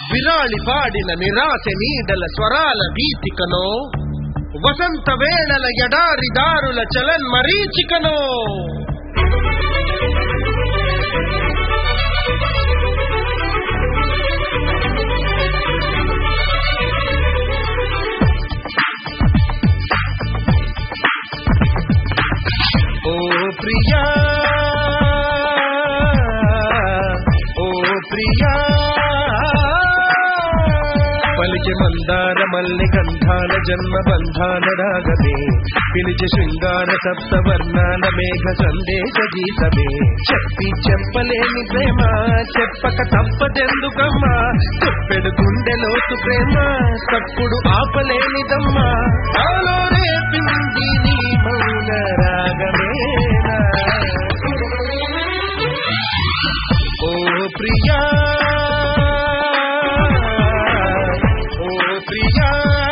విరాళి పాడిన నిరాశ నీడల స్వరాల గీతికనో వసంత వేళల ఎడారి దారుల చలన్ మరీచికనో ఓ ప్రియా ఓ ప్రియా పలికి మందార మల్లి గంధాల జన్మ బంధాల రాగమే పిలిచి శృంగార సప్త వర్ణాల మేఘ సందేశ గీతమే చెప్పి చెప్పలేని ప్రేమ చెప్పక తప్పదెందుకమ్మా చెప్పెడు గుండెలోతు ప్రేమ తప్పుడు ఆపలేనిదమ్మా నాలో రేపింది నీ మౌన రాగమేనా ఓ ప్రియా ఓ ప్రియా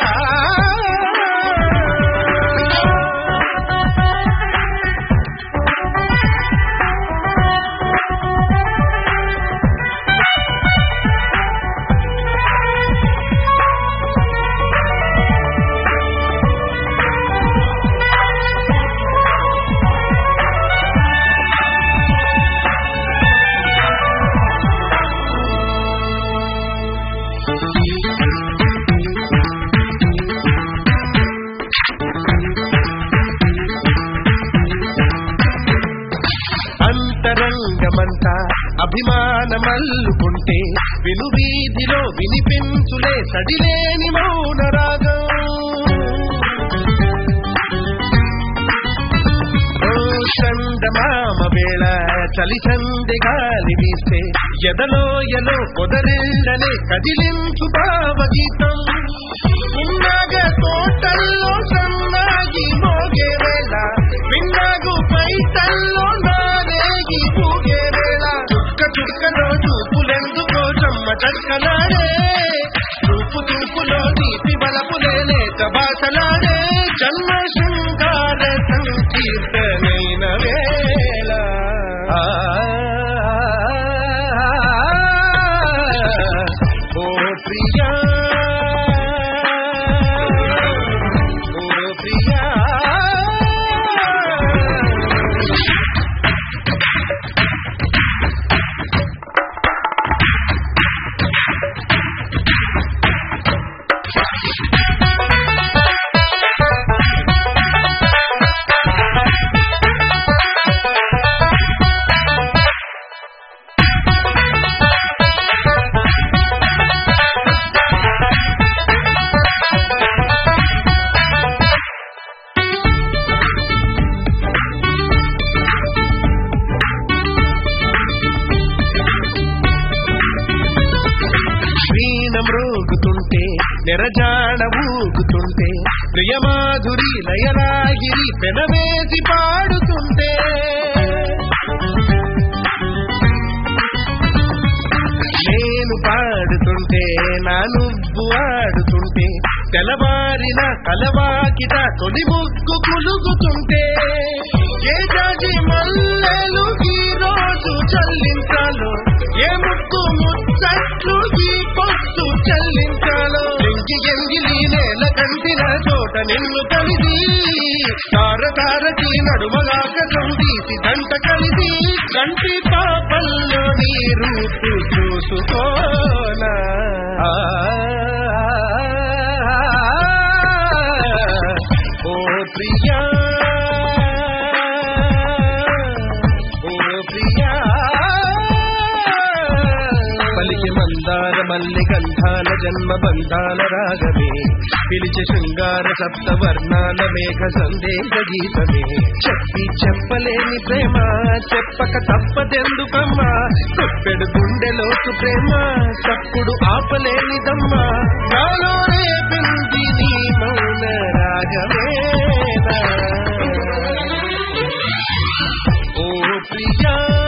అంతరంగమంతా అభిమానమల్లుకుంటే విను వీధిలో వినిపించులే సడిలేని మౌన రాగం ఓ చందమామ వేళ చలి చంది గాలి వీస్తే ఎదలో ఎలో పొదరిల్లనే కదిలించు భావగీతం ఉన్నాగ తోటల్లో సన్నాగి మోగే వేళ విన్నాగు పైటల్లో నారేగి పూగే వేళ చుక్క చుక్కలో చూపులెందుకో చమ్మ చక్కలాడే చూపు చూపులో తీపి బలపులే లేక బాసలాడే జన్మ శృంగార సంకీర్తనైన వేళ ఆ, ఓ ప్రియా ఓ ప్రియా వీణ మ్రోగుతుంటే నెరజాడ ఊగుతుంటే ప్రియమాధురి లయలాగిరి పెనవేసి పాడుతుంటే నేను పాడుతుంటే నా నువ్వు ఆడుతుంటే తెలవారిన కలవాకిట తొలి ముగ్గు కులుగుతుంటే ఏ జాతి మల్లెలు ఈ రోజు చల్లించాలో ఏ ముక్కు ముచ్చట్లు ఈ పొత్తు చెల్లించాలో ఎంకి ఎంగిలి నేల కంటిన చోట నిన్ను కలిసి తార తారకి నడుమలాకసం తీసి దంట కలిసి కంటి పాపల్లో నీ రూపు చూసుకోనా ఆ, ఓ ప్రియా ఓ ప్రియా పలికి మందార మల్లి గంధాల జన్మ బంధాల రాగమే పిలిచి శృంగార సప్త వర్ణాల మేఘ సందేశ గీతమే చెప్పి చెప్పలేని ప్రేమ చెప్పక తప్పదెందుకమ్మా చెప్పెడు గుండెలోకి ప్రేమ తప్పుడు ఆపలేనిదమ్మా నాలో రేపింది నీ మౌన రాగమేనా ఓ ప్రియా